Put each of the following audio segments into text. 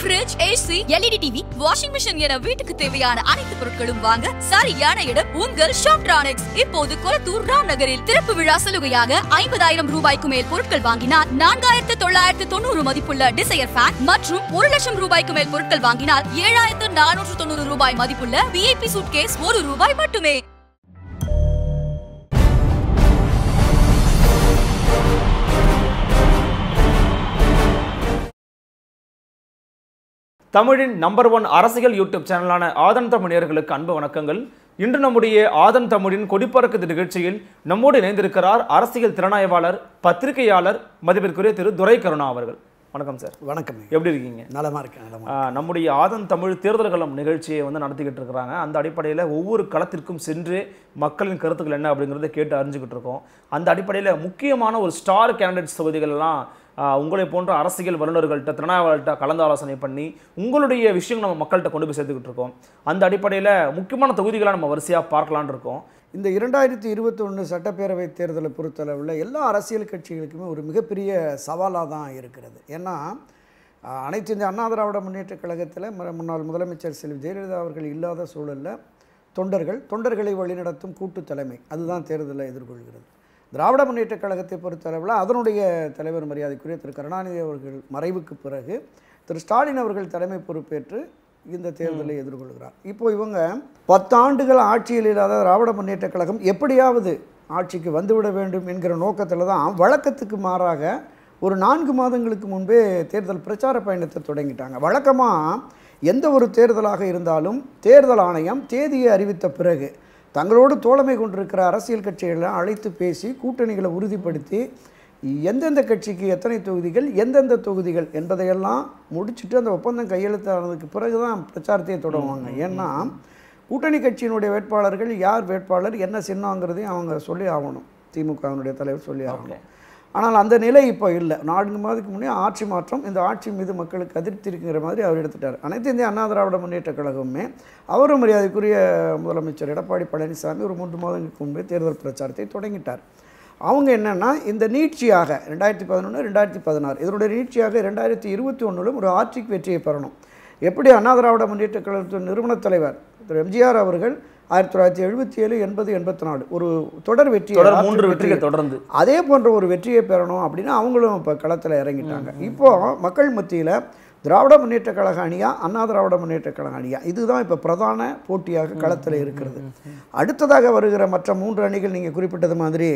Fridge AC LED TV washing machine என வீட்டுக்கு தேவையான அனைத்து பொருட்களும் வாங்க சரியான இடம் உங்கள் ஷாப்ட்ரானிக்ஸ் இப்போது கொளத்தூர் ராம் நகரில் திறப்பு விழா சலுகையாக ஐம்பதாயிரம் ரூபாய்க்கு மேல் பொருட்கள் வாங்கினால் நான்காயிரத்து தொள்ளாயிரத்து தொண்ணூறு மதிப்புள்ள டிசையர் ஃபேன் மற்றும் ஒரு லட்சம் ரூபாய்க்கு மேல் பொருட்கள் வாங்கினால் ஏழாயிரத்து நானூற்று தொண்ணூறு ரூபாய் மதிப்புள்ள விஐபி சூட் கேஸ் ஒரு ரூபாய் மட்டுமே தமிழின் நம்பர் ஒன் அரசியல் யூடியூப் சேனலான ஆதன் தமிழர்களுக்கு அன்பு வணக்கங்கள் இன்று நம்முடைய ஆதன் தமிழின் கொடிப்பறக்குது நிகழ்ச்சியில் நம்மோடு இணைந்திருக்கிறார் அரசியல் திறனாய்வாளர் பத்திரிகையாளர் மதிப்பிற்குரிய திரு துரை கருணா அவர்கள் வணக்கம் சார் வணக்கம் எப்படி இருக்கீங்க நலமா இருக்கேன் நலமா ஆ, நம்முடைய ஆதன் தமிழ் தேர்தல் களம் நிகழ்ச்சியை வந்து நடத்திக்கிட்டு இருக்கிறாங்க அந்த அடிப்படையில் ஒவ்வொரு களத்திற்கும் சென்று மக்களின் கருத்துக்கள் என்ன அப்படிங்கிறத கேட்டு அறிஞ்சுக்கிட்டு இருக்கோம் அந்த அடிப்படையில் முக்கியமான ஒரு ஸ்டார் கேண்டிடேட்ஸ் தொகுதிகளெல்லாம் ஆ, உங்களை போன்ற அரசியல் வல்லுநர்கள்ட்ட திறனாய்வாளர்கிட்ட கலந்து ஆலோசனை பண்ணி உங்களுடைய விஷயம் நம்ம மக்கள்கிட்ட கொண்டு போய் சேர்த்துக்கிட்டு இருக்கோம் அந்த அடிப்படையில் முக்கியமான தொகுதிகளை நம்ம வரிசையாக பார்க்கலான்னு இருக்கோம் இந்த இரண்டாயிரத்தி இருபத்தொன்று சட்டப்பேரவை தேர்தலை பொறுத்தளவில் எல்லா அரசியல் கட்சிகளுக்குமே ஒரு மிகப்பெரிய சவாலாக தான் இருக்கிறது ஏன்னா அஹ், அனைத்து இந்திய அண்ணா திராவிட முன்னேற்றக் கழகத்தில் மு- முன்னாள் முதலமைச்சர் செல்வி ஜெயலலிதா அவர்கள் இல்லாத சூழலில் தொண்டர்கள் தொண்டர்களை வழிநடத்தும் கூட்டு தலைமை அதுதான் தேர்தலை எதிர்கொள்கிறது திராவிட முன்னேற்றக் கழகத்தை பொறுத்தளவில் அதனுடைய தலைவர் மரியாதைக்குரிய திரு கருணாநிதி அவர்கள் மறைவுக்கு பிறகு திரு ஸ்டாலின் அவர்கள் தலைமை பொறுப்பேற்று இந்த தேர்தலை எதிர்கொள்கிறார் இப்போ இவங்க பத்தாண்டுகள் ஆட்சியில் இல்லாத திராவிட முன்னேற்றக் கழகம் எப்படியாவது ஆட்சிக்கு வந்துவிட வேண்டும் என்கிற நோக்கத்தில் தான் வழக்கத்துக்கு மாறாக ஒரு நான்கு மாதங்களுக்கு முன்பே தேர்தல் பிரச்சார பயணத்தை தொடங்கிட்டாங்க வழக்கமாக எந்த ஒரு தேர்தலாக இருந்தாலும் தேர்தல் ஆணையம் தேதியை அறிவித்த பிறகு தங்களோடு தோழமை கொண்டிருக்கிற அரசியல் கட்சிகளை அழைத்து பேசி கூட்டணிகளை உறுதிப்படுத்தி எந்தெந்த கட்சிக்கு எத்தனை தொகுதிகள் எந்தெந்த தொகுதிகள் என்பதையெல்லாம் முடிச்சுட்டு அந்த ஒப்பந்தம் கையெழுத்தானதுக்கு பிறகு தான் பிரச்சாரத்தையே தொடங்குவாங்க ஏன்னா கூட்டணி கட்சியினுடைய வேட்பாளர்கள் யார் வேட்பாளர் என்ன சின்னங்கிறதையும் அவங்க சொல்லி ஆகணும் திமுகவினுடைய தலைவர் சொல்லி ஆகணும் ஆனால் அந்த நிலை இப்போ இல்லை நான்கு மாதத்துக்கு முன்னே ஆட்சி மாற்றம் இந்த ஆட்சி மீது மக்களுக்கு அதிருப்தி இருக்குங்கிற மாதிரி அவர் எடுத்துட்டார் அனைத்து இந்திய அண்ணா திராவிட முன்னேற்ற கழகமுமே அவரும் மரியாதைக்குரிய முதலமைச்சர் எடப்பாடி பழனிசாமி ஒரு மூன்று மாதங்களுக்கு முன்பே தேர்தல் பிரச்சாரத்தை தொடங்கிட்டார் அவங்க என்னென்னா இந்த நீட்சியாக ரெண்டாயிரத்தி பதினொன்று ரெண்டாயிரத்தி பதினாறு இதனுடைய நீட்சியாக ரெண்டாயிரத்தி இருபத்தி ஒன்றிலும் ஒரு ஆட்சிக்கு வெற்றியை பெறணும் எப்படி அண்ணா திராவிட முன்னேற்ற கழகத்தின் நிறுவனத் தலைவர் திரு எம்ஜிஆர் அவர்கள் ஆயிரத்தி தொள்ளாயிரத்தி எழுபத்தி ஏழு எண்பது எண்பத்தி நாலு ஒரு தொடர் வெற்றி தொடர் மூன்று வெற்றிகள் தொடர்ந்து அதே போன்ற ஒரு வெற்றியை பெறணும் அப்படின்னு அவங்களும் இப்போ களத்தில் இறங்கிட்டாங்க இப்போ மக்கள் மத்தியில் திராவிட முன்னேற்ற கழக அணியா அண்ணா திராவிட முன்னேற்ற கழக அணியா இதுதான் இப்போ பிரதான போட்டியாக களத்தில் இருக்கிறது அடுத்ததாக வருகிற மற்ற மூன்று அணிகள் நீங்கள் குறிப்பிட்டது மாதிரி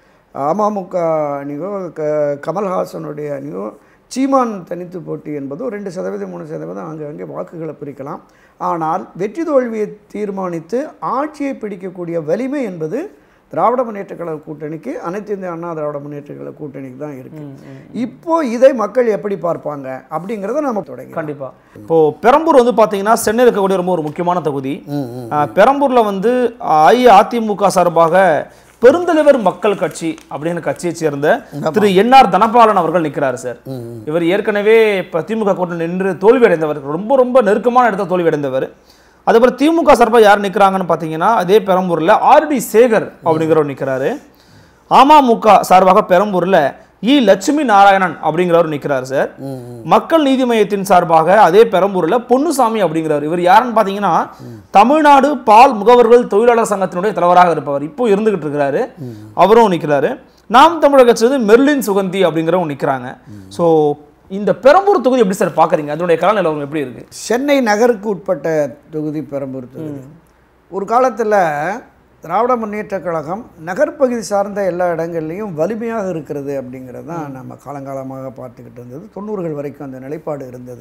அமமுக அணியோ க கமல்ஹாசனுடைய அணியோ சீமான் தனித்து போட்டி என்பது ஒரு ரெண்டு சதவீதம் மூணு சதவீதம் அங்கே அங்கே வாக்குகளை பிரிக்கலாம் ஆனால் வெற்றி தோல்வியை தீர்மானித்து ஆட்சியை பிடிக்கக்கூடிய வலிமை என்பது திராவிட முன்னேற்ற கழக கூட்டணிக்கு அனைத்து இந்திய அண்ணா திராவிட முன்னேற்ற கழக கூட்டணிக்கு தான் இருக்கு இப்போ இதை மக்கள் எப்படி பார்ப்பாங்க அப்படிங்கிறத நம்ம தொடங்கி கண்டிப்பா இப்போ பெரம்பூர் வந்து பாத்தீங்கன்னா சென்னை இருக்கக்கூடிய ரொம்ப ஒரு முக்கியமான தொகுதி ஆஹ், பெரம்பூர்ல வந்து அஇஅதிமுக சார்பாக பெருந்தலைவர் மக்கள் கட்சி அப்படின்னு கட்சியை சேர்ந்த திரு என்ஆர் தனபாலன் அவர்கள் நிற்கிறாரு சார் இவர் ஏற்கனவே இப்ப திமுக கூட்டணி நின்று தோல்வி அடைந்தவர் ரொம்ப ரொம்ப நெருக்கமான இடத்துல தோல்வி அடைந்தவர் அதுபோல திமுக சார்பாக யார் நிற்கிறாங்கன்னு பார்த்தீங்கன்னா அதே பெரம்பூர்ல ஆர்டி சேகர் அப்படிங்கிறவர் நிற்கிறாரு அமமுக சார்பாக பெரம்பூர்ல இ லட்சுமி நாராயணன் அப்படிங்கிறவர் நிற்கிறார் சார் மக்கள் நீதி மையத்தின் சார்பாக அதே பெரம்பூர்ல பொன்னுசாமி அப்படிங்கிறவர் இவர் யாருன்னு பார்த்தீங்கன்னா தமிழ்நாடு பால் முகவர்கள் தொழிலாளர் சங்கத்தினுடைய தலைவராக இருப்பவர் இப்போ இருந்துகிட்டு இருக்கிறாரு அவரும் நிற்கிறாரு நாம் தமிழக கட்சி வந்து மெர்லின் சுகந்தி அப்படிங்கிறவங்க நிற்கிறாங்க ஸோ இந்த பெரம்பூர் தொகுதி எப்படி சார் பார்க்குறீங்க அதனுடைய கால நிலவரம் எப்படி இருக்கு சென்னை நகருக்கு உட்பட்ட தொகுதி பெரம்பூர் தொகுதி ஒரு காலத்தில் திராவிட முன்னேற்றக் கழகம் நகர்ப்பகுதி சார்ந்த எல்லா இடங்கள்லையும் வலிமையாக இருக்கிறது அப்படிங்கிறது தான் நம்ம காலங்காலமாக பார்த்துக்கிட்டு இருந்தது தொண்ணூறுகள் வரைக்கும் அந்த நிலைப்பாடு இருந்தது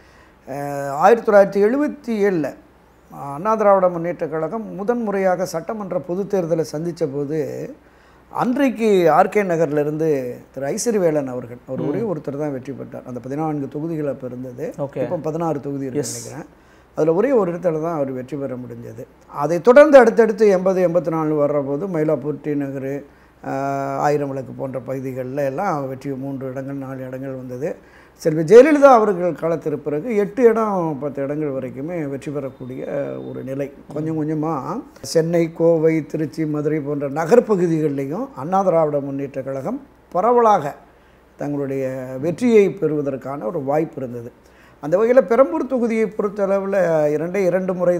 அஹ் ஆயிரத்தி தொள்ளாயிரத்தி எழுபத்தி ஏழில் அண்ணா திராவிட முன்னேற்றக் கழகம் முதன் முறையாக சட்டமன்ற பொதுத் தேர்தலை சந்தித்த போது அன்றைக்கு ஆர்கே நகர்லேருந்து திரு ஐஸ்வரிவேலன் அவர்கள் அவர் ஒரே ஒருத்தர் தான் வெற்றி பெற்றார் அந்த பதினான்கு தொகுதிகள் அப்போ இருந்தது Okay. இப்போ பதினாறு தொகுதி இருக்கு நினைக்கிறேன் அதில் ஒரே ஒரு இடத்துல தான் அவர் வெற்றி பெற முடிஞ்சது அதை தொடர்ந்து அடுத்தடுத்து எண்பது எண்பத்தி நாலு வர்ற போது மயிலாப்பூர் டி நகர் ஆஹ், ஆயிரம் விளக்கு போன்ற பகுதிகளில் எல்லாம் வெற்றி மூன்று இடங்கள் நாலு இடங்கள் வந்தது செல்வி ஜெயலலிதா அவர்கள் காலத்திற்கு பிறகு எட்டு இடம் பத்து இடங்கள் வரைக்குமே வெற்றி பெறக்கூடிய ஒரு நிலை கொஞ்சம் கொஞ்சமாக சென்னை கோவை திருச்சி மதுரை போன்ற நகர்ப்பகுதிகளிலையும் அண்ணா திராவிட முன்னேற்ற கழகம் பரவலாக தங்களுடைய வெற்றியை பெறுவதற்கான ஒரு வாய்ப்பு இருந்தது அந்த வகையில் பெரம்பூர் தொகுதியை பொறுத்தளவில் இரண்டே இரண்டு முறை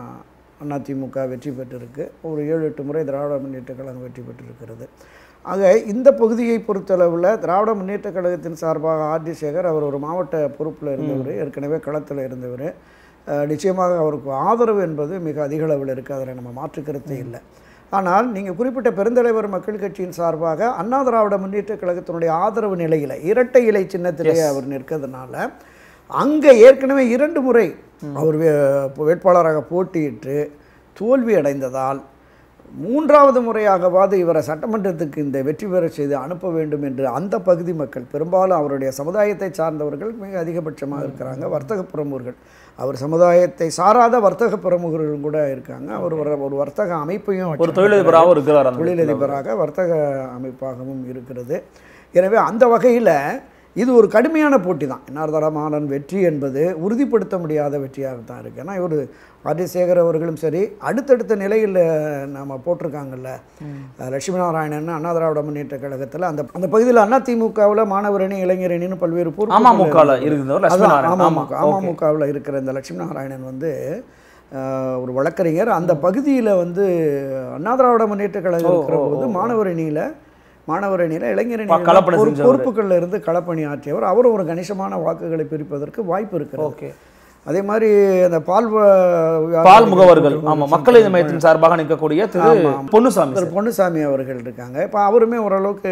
தான் அதிமுக வெற்றி பெற்றிருக்கு ஒரு ஏழு எட்டு முறை திராவிட முன்னேற்ற கழகம் வெற்றி பெற்றிருக்கிறது ஆக இந்த பகுதியை பொறுத்தளவில் திராவிட முன்னேற்ற கழகத்தின் சார்பாக ஆர்டி சேகர் அவர் ஒரு மாவட்ட பொறுப்பில் இருந்தவர் ஏற்கனவே களத்தில் இருந்தவர் அஹ், நிச்சயமாக அவருக்கு ஆதரவு என்பது மிக அதிக அளவில் இருக்குது அதில் நம்ம மாற்று கருத்தே இல்லை ஆனால் நீங்கள் குறிப்பிட்ட பெருந்தலைவர் மக்கள் கட்சியின் சார்பாக அண்ணா திராவிட முன்னேற்ற கழகத்தினுடைய ஆதரவு நிலையில் இரட்டை இலை சின்னத்திலேயே அவர் நிற்கிறதுனால அங்கே ஏற்கனவே இரண்டு முறை அவர் வே- வேட்பாளராக போட்டியிட்டு தோல்வி அடைந்ததால் மூன்றாவது முறையாகவாது இவரை சட்டமன்றத்துக்கு இந்த வெற்றி பெற செய்து அனுப்ப வேண்டும் என்று அந்த பகுதி மக்கள் பெரும்பாலும் அவருடைய சமுதாயத்தை சார்ந்தவர்கள் மிக அதிகபட்சமாக இருக்கிறாங்க வர்த்தக பிரமுகர்கள் அவர் சமுதாயத்தை சாராத வர்த்தக பிரமுகர்களும் கூட இருக்காங்க அவர் ஒரு ஒரு வர்த்தக அமைப்பையும் ஒரு வச்சிருக்காரு. தொழிலதிபராகவும் இருக்கிறார் அந்த இடத்துல. தொழிலதிபராக வர்த்தக அமைப்பாகவும் இருக்கிறது எனவே அந்த வகையில் இது ஒரு கடுமையான போட்டி தான் என்ஆர்தரமானன் வெற்றி என்பது உறுதிப்படுத்த முடியாத வெற்றியாக தான் இருக்குது ஏன்னா இவர் ஆதிசேகர் அவர்களும் சரி அடுத்தடுத்த நிலையில் நம்ம போட்டிருக்காங்கல்ல அஹ் லட்சுமி நாராயணன் அண்ணா திராவிட முன்னேற்ற கழகத்தில் அந்த அந்த பகுதியில் அண்ணா திமுகவில் மாணவரணி இளைஞரணின்னு பல்வேறு பொறுப்புகள் அமமுகல இருந்தவர் லட்சுமி அதான், நாராயணன். ஆமா, அமமுக அமமுகவில் இருக்கிற இந்த லட்சுமி நாராயணன் வந்து அஹ், ஒரு வழக்கறிஞர் அந்த பகுதியில் வந்து அண்ணா திராவிட முன்னேற்ற கழகம் இருக்கிற போது மாணவர் அணியில் மாணவர் அணியில் இளைஞர் பா- களப்பணி அணியில் செஞ்சவரு. பொறுப்புகளில் இருந்து களப்பணி ஆற்றியவர் அவரும் ஒரு கணிசமான வாக்குகளை பிரிப்பதற்கு வாய்ப்பு இருக்கிறது ஓகே அதே மாதிரி அந்த பால் வ- பால் முகவர்கள் ஆமா மக்கள் நீதி மையத்தின் சார்பாக நிற்கக்கூடிய திரு பொன்னுசாமி திரு பொன்னுசாமி அவர்கள் இருக்காங்க இப்போ அவருமே ஓரளவுக்கு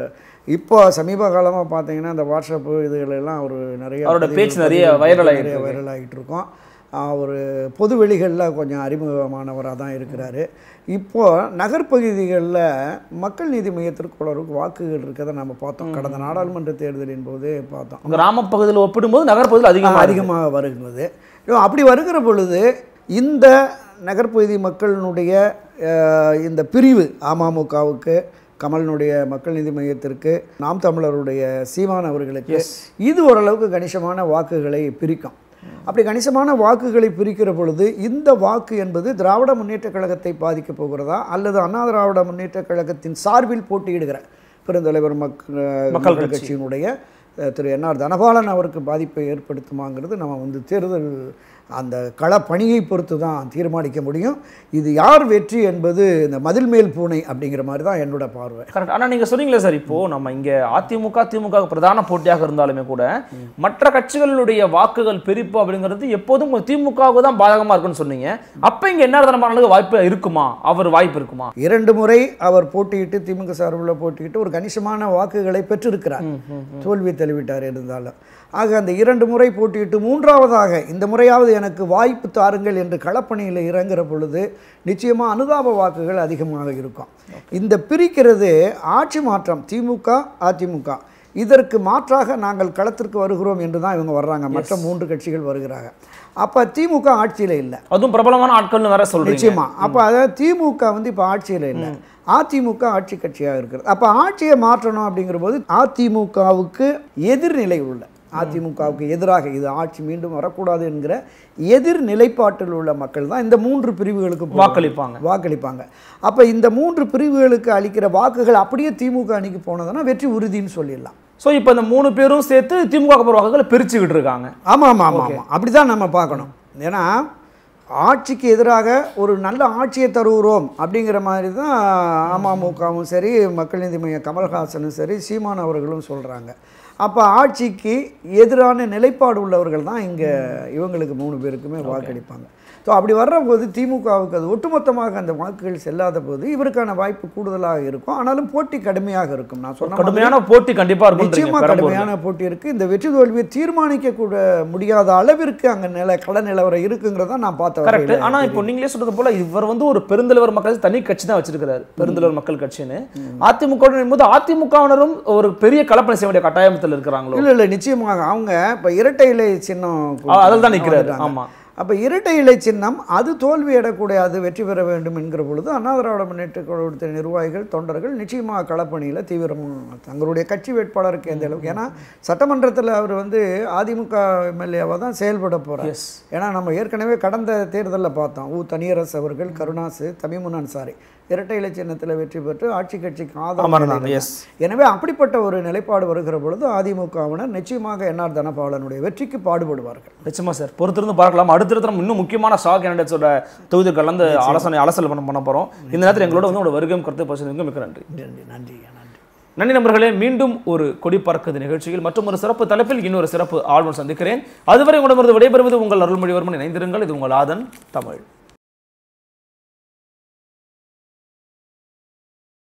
இப்போ சமீப காலமாக பார்த்தீங்கன்னா இந்த வாட்ஸ்அப்பு இதுகளெல்லாம் அவர் நிறைய அவரோட பதிவு- பேச்சு நிறைய viral ஆகிட்டு நிறைய வைரல் ஆகிட்டு இருக்கோம் அவர் பொது வெளிகளில் கொஞ்சம் அறிமுகமானவராக தான் இருக்கிறாரு இப்போ நகர்ப்பகுதிகளில் மக்கள் நீதி மையத்திற்கு ஓரளவுக்கு வாக்குகள் இருக்கதை நம்ம பார்த்தோம் கடந்த நாடாளுமன்ற தேர்தலின் போதே பார்த்தோம் கிராம பகுதியில் ஒப்பிடும்போது நகர்ப்பகுதியில் அதிகமாக அதிகமாக அதிகமாக வருகிறது இப்போ அப்படி வருகிற பொழுது இந்த நகர்ப்பகுதி மக்களினுடைய அஹ், இந்த பிரிவு அமமுகவுக்கு கமலினுடைய மக்கள் நீதி மையத்திற்கு நாம் தமிழருடைய சீமான் அவர்களுக்கு இது ஓரளவுக்கு கணிசமான வாக்குகளை பிரிக்கும் அப்படி கணிசமான வாக்குகளை பிரிக்கிற பொழுது இந்த வாக்கு என்பது திராவிட முன்னேற்றக் கழகத்தை பாதிக்கப் போகிறதா அல்லது அண்ணா திராவிட முன்னேற்றக் கழகத்தின் சார்பில் போட்டியிடுகிற பெருந்தலைவர் மக்கள் மக்கள் கட்சியினுடைய அஹ், திரு என்ஆர் தனபாலன் அவருக்கு பாதிப்பை ஏற்படுத்துமாங்கிறது நம்ம வந்து தேர்தல் அந்த களப்பணியை பொறுத்து தான் தீர்மானிக்க முடியும் இது யார் வெற்றி என்பது இந்த மதில் மேல் பூனை அப்படிங்கிற மாதிரி தான் என்னோட பார்வை கரெக்ட் ஆனா நீங்க சொன்னீங்களே சார் இப்போ நம்ம இங்க அதிமுக திமுக பிரதான போட்டியாக இருந்தாலுமே கூட மற்ற கட்சிகளுடைய வாக்குகள் பிரிப்பு அப்படிங்கிறது எப்போதும் திமுகவுக்கு தான் பாதகமா இருக்குன்னு சொன்னீங்க அப்ப இங்க என்ன தரமான வாய்ப்பு இருக்குமா அவர் வாய்ப்பு இருக்குமா இரண்டு முறை அவர் போட்டியிட்டு திமுக சார்பில் போட்டியிட்டு ஒரு கணிசமான வாக்குகளை பெற்றிருக்கிறார் தோல்வி தழுவிட்டார் இருந்தாலும் ஆக அந்த இரண்டு முறை போட்டியிட்டு மூன்றாவதாக இந்த முறையாவது எனக்கு வாய்ப்பு தாருங்கள் என்று களப்பணியில் இறங்குற பொழுது நிச்சயமாக அனுதாப வாக்குகள் அதிகமாக இருக்கும் இந்த பிரிக்கிறது ஆட்சி மாற்றம் திமுக அதிமுக இதற்கு மாற்றாக நாங்கள் களத்திற்கு வருகிறோம் என்று தான் இவங்க வர்றாங்க மற்ற மூன்று கட்சிகள் வருகிறாங்க அப்போ திமுக ஆட்சியில் இல்லை அதுவும் பிரபலமான ஆட்கள்னு வேற சொல்றீங்க நிச்சயமா அப்போ அதாவது திமுக வந்து இப்போ ஆட்சியில் இல்லை அதிமுக ஆட்சி கட்சியாக இருக்கிறது அப்போ ஆட்சியை மாற்றணும் அப்படிங்கிற போது அதிமுகவுக்கு எதிர்நிலை உள்ள அதிமுகவுக்கு எதிராக இது ஆட்சி மீண்டும் வரக்கூடாது என்கிற எதிர் நிலைப்பாட்டில் உள்ள மக்கள் தான் இந்த மூன்று பிரிவுகளுக்கு போவாங்க. வாக்களிப்பாங்க வாக்களிப்பாங்க அப்போ இந்த மூன்று பிரிவுகளுக்கு அளிக்கிற வாக்குகள் அப்படியே திமுக அணிக்கு போனதுன்னா வெற்றி உறுதின்னு சொல்லிடலாம் சோ இப்போ இந்த மூணு பேரும் சேர்த்து திமுக போற வாக்குகளை பிரிச்சுக்கிட்டு இருக்காங்க ஆமாம் ஆமாம் ஆமாம் ஆமாம் அப்படி தான் நம்ம பார்க்கணும் ஏன்னா ஆட்சிக்கு எதிராக ஒரு நல்ல ஆட்சியை தருகிறோம் அப்படிங்கிற மாதிரி தான் அமமுகவும் சரி மக்கள் நீதி மையம் கமல்ஹாசனும் சரி சீமான் அவர்களும் சொல்கிறாங்க அப்போ ஆட்சிக்கு எதிரான நிலைப்பாடு உள்ளவர்கள் தான் இங்கே இவங்களுக்கு மூணு பேருக்குமே வாக்களிப்பாங்க ஸோ அப்படி வர்ற போது திமுகவுக்கு அது ஒட்டுமொத்தமாக அந்த வாக்குகள் செல்லாத போது இவருக்கான வாய்ப்பு கூடுதலாக இருக்கும் ஆனாலும் போட்டி கடுமையாக இருக்கும் நான் சொன்ன மாதிரி கடுமையான போட்டி கண்டிப்பா இருக்கும் நிச்சயமா கடுமையான போட்டி இருக்கு இந்த வெற்றி தோல்வியை தீர்மானிக்க கூட முடியாத அளவிற்கு அங்க நில கள நிலவரம் இருக்குங்கிறத நான் பார்த்த கரெக்ட் வகையில ஆனா இப்போ நீங்களே சொல்றது போல இவர் வந்து ஒரு பெருந்தலைவர் மக்கள் தனி கட்சி தான் வச்சிருக்காரு பெருந்தலைவர் மக்கள் கட்சின்னு அதிமுக போது அதிமுகவினரும் ஒரு பெரிய கலப்பணி செய்ய வேண்டிய கட்டாயத்தில் இருக்கிறாங்களோ இல்ல இல்ல நிச்சயமாக அவங்க இப்ப இரட்டை இலை சின்னம் அதில் தான் நிக்கிறாரு வந்துட்டாங்க. ஆமா அப்ப இரட்டை இலை சின்னம் அது தோல்வி அடையக்கூடாது வெற்றி பெற வேண்டும் என்கிற பொழுது அண்ணா திராவிட முன்னேற்ற கழகத்தின் நிர்வாகிகள் தொண்டர்கள் நிச்சயமாக களப்பணியில் தீவிரமாக தங்களுடைய கட்சி வேட்பாளருக்கு எந்த அளவுக்கு ஏன்னா சட்டமன்றத்தில் அவர் வந்து அதிமுக எம்எல்ஏவாக தான் செயல்பட போகிறார் எஸ் ஏன்னா நம்ம ஏற்கனவே கடந்த தேர்தலில் பார்த்தோம் ஊ தனியரசு அவர்கள் கருணாசு தமிமுன் அன்சாரி இரட்டை இலை சின்னத்தில் வெற்றி பெற்று ஆட்சி கட்சிக்கு அமர்ந்தாங்க, ஆதரவு yes. எனவே அப்படிப்பட்ட ஒரு நிலைப்பாடு வருகிற பொழுது அதிமுகவினர் நிச்சயமாக என்ஆர் தனபாலனுடைய வெற்றிக்கு பாடுபடுவார்கள் நிச்சயமா சார் பொறுத்திருந்து பார்க்கலாம் அடுத்தடுத்து நம்ம இன்னும் முக்கியமான ஸ்டா கேண்டிடேட்ஸோட தொகுதி கலந்து ஆலோசனை அலசல் பண்ண பண்ண போறோம் இந்த நேரத்தில் எங்களோட வந்து உங்களோட வருகையும் கருத்து பரிசோதனைக்கு மிக்க நன்றி நன்றி நன்றி நன்றி நன்றி நண்பர்களே மீண்டும் ஒரு கொடி பறக்குது நிகழ்ச்சியில் மற்றும் ஒரு சிறப்பு தலைப்பில் இன்னொரு சிறப்பு ஆழ்வன் சந்திக்கிறேன் அதுவரை உங்களிடமிருந்து விடைபெறுவது உங்கள் அருள்மொழிவர்மன் இணைந்திருங்கள் இது உங்கள் ஆதன் தமிழ்